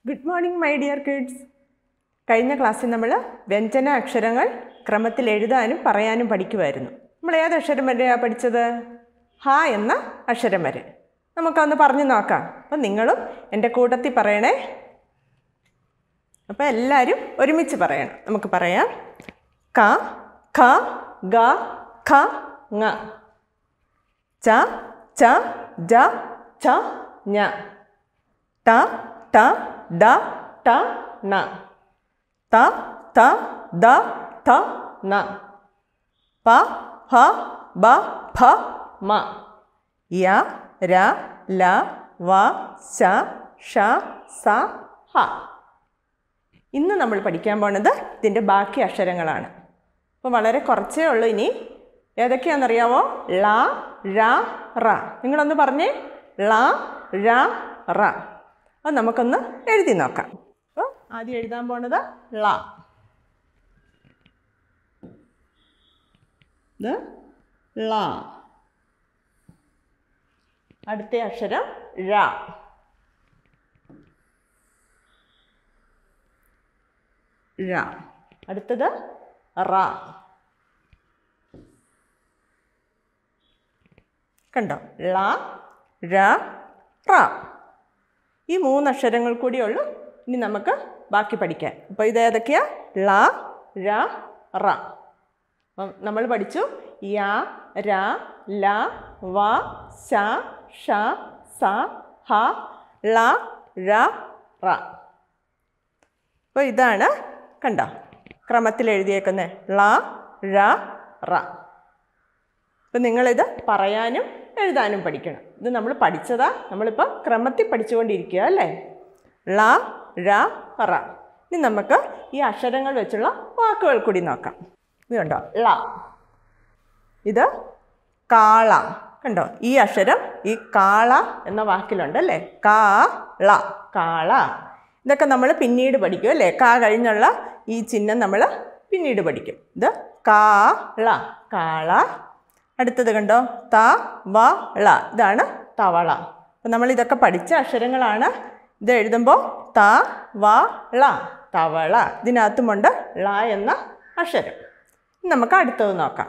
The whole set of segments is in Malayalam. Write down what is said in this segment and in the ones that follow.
good morning my dear kids കഴിഞ്ഞ ക്ലാസ്സിൽ നമ്മൾ വ്യഞ്ജന അക്ഷരങ്ങൾ ക്രമത്തിൽ എഴുതാനും പറയാനും പഠിക്കുമായിരുന്നു നമ്മൾ ഏത് അക്ഷരം വരെയാണ് പഠിച്ചത് ഹ എന്ന അക്ഷരം വരെ നമുക്കൊന്ന് പറഞ്ഞു നോക്കാം അപ്പം നിങ്ങളും എൻ്റെ കൂട്ടത്തിൽ പറയണേ അപ്പോൾ എല്ലാവരും ഒരുമിച്ച് പറയണം നമുക്ക് പറയാം ക ഖ ഗ ഖ ങ ച ച ജ ഛ ഞ ത ത ദ ത ന ത ത ദ ത ന പ ഹ ബ ഫ മ യ ര ല വ ശ ഷ സ ഹ ഇന്ന് നമ്മൾ പഠിക്കാൻ പോണത് ഇതിൻ്റെ ബാക്കി അക്ഷരങ്ങളാണ് അപ്പോൾ വളരെ കുറച്ചേ ഉള്ളൂ ഇനി ഏതൊക്കെയാണെന്നറിയാമോ ള ഴ റ നിങ്ങളൊന്ന് പറഞ്ഞേ ള ഴ റ അത് നമുക്കൊന്ന് എഴുതി നോക്കാം അപ്പോൾ ആദ്യം എഴുതാൻ പോണത് ള ഇത് ള അടുത്ത അക്ഷരം ഴ ഴ അടുത്തത് റ കണ്ടോ ള ഴ റ ഈ മൂന്ന് അക്ഷരങ്ങൾ കൂടിയുള്ളൂ ഇനി നമുക്ക് ബാക്കി പഠിക്കാൻ അപ്പോൾ ഇത് ഏതൊക്കെയാ ള ഴ റ അപ്പം നമ്മൾ പഠിച്ചു യ ര ല വ ശ ഷ സ ഹ ള ഴ റ അപ്പോൾ ഇതാണ് കണ്ടോ ക്രമത്തിൽ എഴുതിയേക്കുന്നത് ള ഴ റ അപ്പം നിങ്ങളിത് പറയാനും എഴുതാനും പഠിക്കണം ഇത് നമ്മൾ പഠിച്ചതാ നമ്മളിപ്പോൾ ക്രമത്തിൽ പഠിച്ചുകൊണ്ടിരിക്കുക അല്ലേ ള ഴ റ ഇനി നമുക്ക് ഈ അക്ഷരങ്ങൾ വെച്ചുള്ള വാക്കുകൾ കൂടി നോക്കാം ഇത് കണ്ടോ ള ഇത് കാള കണ്ടോ ഈ അക്ഷരം ഈ കാള എന്ന വാക്കിലുണ്ട് അല്ലേ കാ ള കാള ഇതൊക്കെ നമ്മൾ പിന്നീട് പഠിക്കും അല്ലേ കാ കഴിഞ്ഞുള്ള ഈ ചിഹ്നം നമ്മൾ പിന്നീട് പഠിക്കും ഇത് കാ ള കാള അടുത്തത് കണ്ടോ ത വ ള ഇതാണ് തവള അപ്പം നമ്മൾ ഇതൊക്കെ പഠിച്ച അക്ഷരങ്ങളാണ് ഇത് എഴുതുമ്പോൾ ത വ ള തവള ഇതിനകത്തുമുണ്ട് ള എന്ന അക്ഷരം ഇനി നമുക്ക് അടുത്തത് നോക്കാം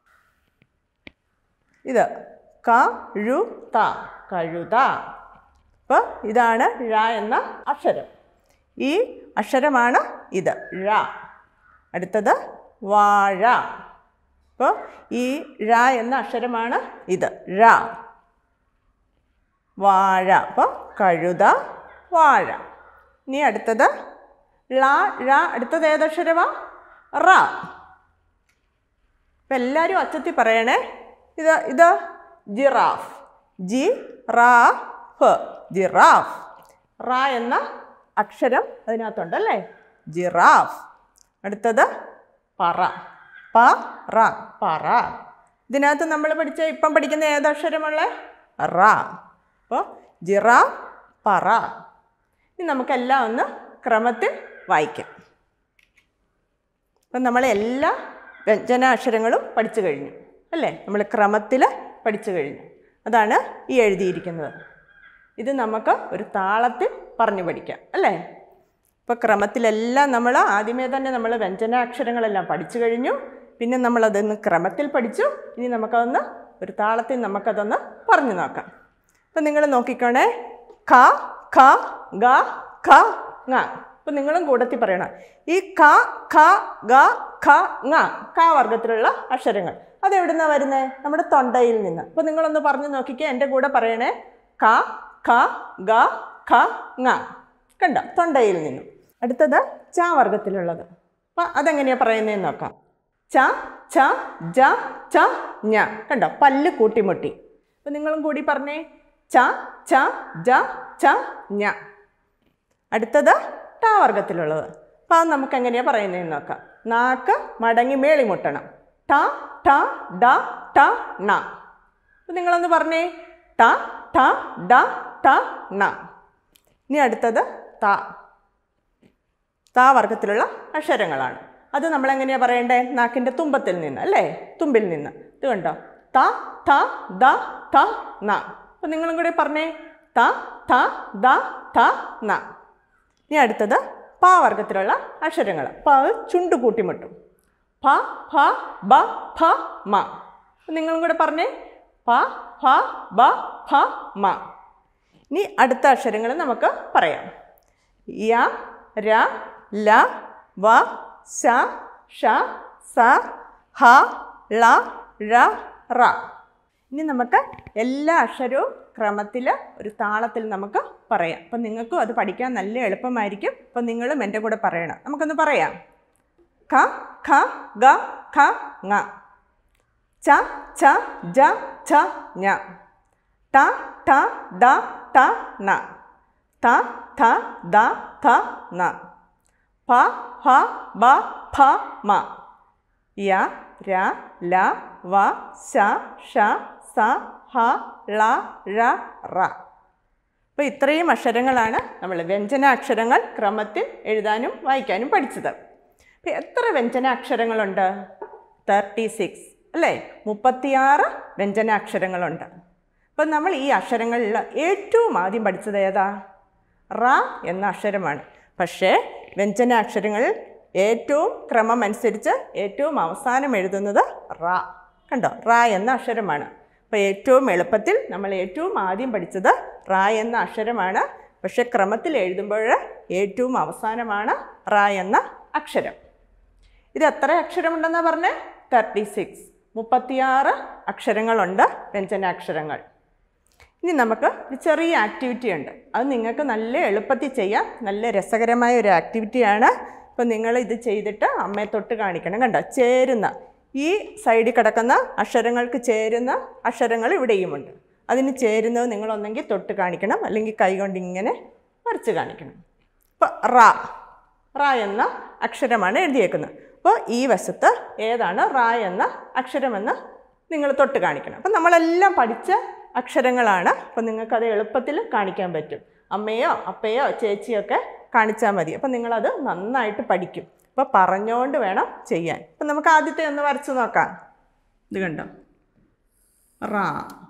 ഇത് കഴുത കഴുത അപ്പോൾ ഇതാണ് ഴ എന്ന അക്ഷരം ഈ അക്ഷരമാണ് ഇത് ഴ അടുത്തത് വാഴ അപ്പോൾ ഈ ഴ എന്ന അക്ഷരമാണ് ഇത് ഴ വാഴ അപ്പോൾ കഴുത വാഴ ഇനി അടുത്തത് ള ഴ അടുത്തത് ഏതക്ഷരമാ റ അപ്പം എല്ലാവരും അച്ചത്തിൽ പറയണേ ഇത് ഇത് ജിറാഫ് ജി റാ ഫ് ജിറാഫ് റ എന്ന അക്ഷരം അതിനകത്തുണ്ടല്ലേ ജിറാഫ് അടുത്തത് പറ പ റ പറ ഇതിനകത്ത് നമ്മൾ പഠിച്ച ഇപ്പം പഠിക്കുന്ന ഏതക്ഷരമുള്ള റ അപ്പോൾ ജിറാ പറ ഇനി നമുക്കെല്ലാം ഒന്ന് ക്രമത്തിൽ വായിക്കാം അപ്പം നമ്മൾ എല്ലാ വ്യഞ്ജനാക്ഷരങ്ങളും പഠിച്ചു കഴിഞ്ഞു അല്ലേ നമ്മൾ ക്രമത്തിൽ പഠിച്ചു കഴിഞ്ഞു അതാണ് ഈ എഴുതിയിരിക്കുന്നത് ഇത് നമുക്ക് ഒരു താളത്തിൽ പറഞ്ഞു പഠിക്കാം അല്ലേ ഇപ്പോൾ ക്രമത്തിലെല്ലാം നമ്മൾ ആദ്യമേ തന്നെ നമ്മൾ വ്യഞ്ജനാക്ഷരങ്ങളെല്ലാം പഠിച്ചു കഴിഞ്ഞു പിന്നെ നമ്മളതൊന്ന് ക്രമത്തിൽ പഠിച്ചു ഇനി നമുക്കതൊന്ന് ഒരു താളത്തിൽ നമുക്കതൊന്ന് പറഞ്ഞു നോക്കാം അപ്പം നിങ്ങൾ നോക്കിക്കോണേ ഖ ഖ ഗ ഖ ങ അപ്പം നിങ്ങളും കൂടത്തിൽ പറയണം ഈ ഖ ഖ ഗ ഖ ങ ക വർഗത്തിലുള്ള അക്ഷരങ്ങൾ അതെവിടുന്നാണ് വരുന്നത് നമ്മുടെ തൊണ്ടയിൽ നിന്ന് അപ്പോൾ നിങ്ങളൊന്ന് പറഞ്ഞു നോക്കിക്കേ എൻ്റെ കൂടെ പറയണേ ക ഖ ഗ ഖ ങ കണ്ടോ തൊണ്ടയിൽ നിന്നും അടുത്തത് ച വർഗത്തിലുള്ളത് അപ്പം അതെങ്ങനെയാണ് പറയുന്നതെന്ന് നോക്കാം ച ച ജ ച ഞ കണ്ടോ പല്ല് കൂട്ടിമുട്ടി അപ്പം നിങ്ങളും കൂടി പറഞ്ഞേ ച ച ജ ച ഞ അടുത്തത് ട വർഗത്തിലുള്ളത് അപ്പം അത് നമുക്ക് എങ്ങനെയാണ് പറയുന്നതെന്ന് നോക്കാം നാക്ക് മടങ്ങി മേളി മുട്ടണം ട ട ഡ ട ണ അപ്പം നിങ്ങളൊന്ന് പറഞ്ഞേ ട ട ഡ ട ണ ഇനി അടുത്തത് ത ത വർഗത്തിലുള്ള അക്ഷരങ്ങളാണ് അത് നമ്മൾ എങ്ങനെയാണ് പറയേണ്ടേ നാക്കിൻ്റെ തുമ്പത്തിൽ നിന്ന് അല്ലേ തുമ്പിൽ നിന്ന് ഇത് കണ്ടോ ത ത ദ ത ന അപ്പം നിങ്ങളും കൂടി പറഞ്ഞേ ത ത ദ ത ന ഇനി അടുത്തത് പ വർഗത്തിലുള്ള അക്ഷരങ്ങൾ പ ചുണ്ട് കൂട്ടിമുട്ടും ഫ ഫ ബ ഫ മ നിങ്ങളും കൂടെ പറഞ്ഞേ പ ഫ ബ ഫ മ ഇനി അടുത്ത അക്ഷരങ്ങൾ നമുക്ക് പറയാം യ ര ല വ ശ ഷ സ ഹ ള ഴ റ ഇനി നമുക്ക് എല്ലാ അക്ഷരവും ക്രമത്തിൽ ഒരു താളത്തിൽ നമുക്ക് പറയാം അപ്പം നിങ്ങൾക്കും അത് പഠിക്കാൻ നല്ല എളുപ്പമായിരിക്കും അപ്പം നിങ്ങളും എൻ്റെ കൂടെ പറയണം നമുക്കൊന്ന് പറയാം ഖ ഖ ഗ ഖ ങ ച ഛ ജ ഛ ഞ ത ഠ ദ ത ന ത ഥ ദ ഥ ന ഫ ഫ ബ ഫ മ യ ര ല വ ശ ഷ സ ഹ ള ഴ റ അപ്പോൾ ഇത്രയും അക്ഷരങ്ങളാണ് നമ്മൾ വ്യഞ്ജനാക്ഷരങ്ങൾ ക്രമത്തിൽ എഴുതാനും വായിക്കാനും പഠിച്ചത് അപ്പോൾ എത്ര വ്യഞ്ജനാക്ഷരങ്ങളുണ്ട് തേർട്ടി സിക്സ് അല്ലേ മുപ്പത്തിയാറ് വ്യഞ്ജനാക്ഷരങ്ങളുണ്ട് അപ്പം നമ്മൾ ഈ അക്ഷരങ്ങളിൽ ഏറ്റവും ആദ്യം പഠിച്ചത് ഏതാ റ എന്ന അക്ഷരമാണ് പക്ഷേ വ്യഞ്ജനാക്ഷരങ്ങളിൽ ഏറ്റവും ക്രമം അനുസരിച്ച് ഏറ്റവും അവസാനം എഴുതുന്നത് റ കണ്ടോ റ എന്ന അക്ഷരമാണ് അപ്പോൾ ഏറ്റവും എളുപ്പത്തിൽ നമ്മൾ ഏറ്റവും ആദ്യം പഠിച്ചത് റ എന്ന അക്ഷരമാണ് പക്ഷേ ക്രമത്തിൽ എഴുതുമ്പോൾ ഏറ്റവും അവസാനമാണ് റ എന്ന അക്ഷരം ഇത് എത്ര അക്ഷരമുണ്ടെന്നാണ് പറഞ്ഞത് തേർട്ടി സിക്സ് മുപ്പത്തിയാറ് അക്ഷരങ്ങളുണ്ട് വ്യഞ്ജനാക്ഷരങ്ങൾ ഇനി നമുക്ക് ഒരു ചെറിയ ആക്ടിവിറ്റി ഉണ്ട് അത് നിങ്ങൾക്ക് നല്ല എളുപ്പത്തിൽ ചെയ്യാം നല്ല രസകരമായ ഒരു ആക്ടിവിറ്റിയാണ് അപ്പോൾ നിങ്ങൾ ഇത് ചെയ്തിട്ട് അമ്മയെ തൊട്ട് കാണിക്കണം കണ്ടോ ചേരുന്ന ഈ സൈഡിൽ കിടക്കുന്ന അക്ഷരങ്ങൾക്ക് ചേരുന്ന അക്ഷരങ്ങൾ ഇവിടെയുമുണ്ട് അതിന് ചേരുന്നത് നിങ്ങളൊന്നെങ്കിൽ തൊട്ട് കാണിക്കണം അല്ലെങ്കിൽ കൈകൊണ്ട് ഇങ്ങനെ വരച്ച് കാണിക്കണം ഇപ്പോൾ റ റ എന്ന അക്ഷരമാണ് എഴുതിയേക്കുന്നത് അപ്പോൾ ഈ വശത്ത് ഏതാണ് റ എന്ന അക്ഷരമെന്ന് നിങ്ങൾ തൊട്ട് കാണിക്കണം അപ്പം നമ്മളെല്ലാം പഠിച്ച അക്ഷരങ്ങളാണ് അപ്പം നിങ്ങൾക്കത് എളുപ്പത്തിൽ കാണിക്കാൻ പറ്റും അമ്മയോ അപ്പയോ ചേച്ചിയോ ഒക്കെ കാണിച്ചാൽ മതി അപ്പം നിങ്ങളത് നന്നായിട്ട് പഠിക്കും അപ്പോൾ പറഞ്ഞുകൊണ്ട് വേണം ചെയ്യാൻ അപ്പം നമുക്ക് ആദ്യത്തെ ഒന്ന് വരച്ച് നോക്കാം ഇത് കണ്ടോ റാ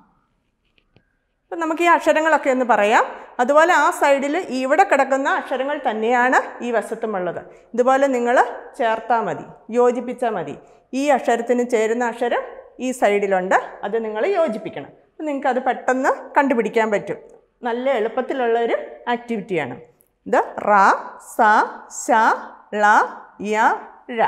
അപ്പം നമുക്ക് ഈ അക്ഷരങ്ങളൊക്കെ ഒന്ന് പറയാം അതുപോലെ ആ സൈഡിൽ ഇവിടെ കിടക്കുന്ന അക്ഷരങ്ങൾ തന്നെയാണ് ഈ വശത്തുമുള്ളത് ഇതുപോലെ നിങ്ങൾ ചേർത്താൽ മതി യോജിപ്പിച്ചാൽ മതി ഈ അക്ഷരത്തിന് ചേരുന്ന അക്ഷരം ഈ സൈഡിലുണ്ട് അത് നിങ്ങൾ യോജിപ്പിക്കണം അപ്പം നിങ്ങൾക്ക് അത് പെട്ടെന്ന് കണ്ടുപിടിക്കാൻ പറ്റും നല്ല എളുപ്പത്തിലുള്ള ഒരു ആക്ടിവിറ്റിയാണ് ഇത് റ സ ശ ള യ ഴ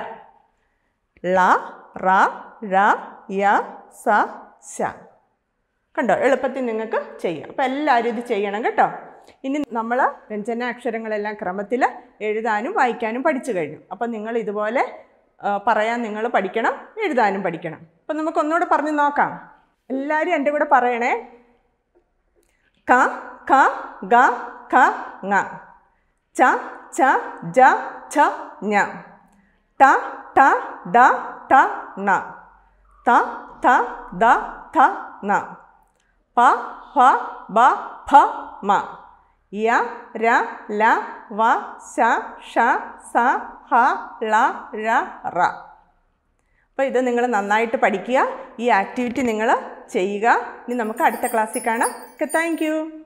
ള റ ഴ യ സ ശ കണ്ടോ എളുപ്പത്തിൽ നിങ്ങൾക്ക് ചെയ്യാം അപ്പോൾ എല്ലാവരും ഇത് ചെയ്യണം കേട്ടോ ഇനി നമ്മൾ വ്യഞ്ജനാക്ഷരങ്ങളെല്ലാം ക്രമത്തിൽ എഴുതാനും വായിക്കാനും പഠിച്ചു കഴിഞ്ഞു അപ്പം നിങ്ങൾ ഇതുപോലെ ആ, പറയാൻ നിങ്ങൾ പഠിക്കണം എഴുതാനും പഠിക്കണം അപ്പം നമുക്ക് ഒന്നുകൂടെ പറഞ്ഞ് നോക്കാം എല്ലാവരും എൻ്റെ കൂടെ പറയണേ ക ഖ ഗ ഖ ങ ച ച ജ ഛ ഞ ട ട ഡ ട ണ ത ഥ ദ ഥ ന പ ഫ ബ ഫ മ യ ര ല വ ശ ഷ സ ഹ ള ഴ റ അപ്പോൾ ഇത് നിങ്ങൾ നന്നായിട്ട് പഠിക്കുക ഈ ആക്ടിവിറ്റി നിങ്ങൾ ചെയ്യുക ഇനി നമുക്ക് അടുത്ത ക്ലാസ്സിൽ കാണാം ഓക്കെ താങ്ക് യു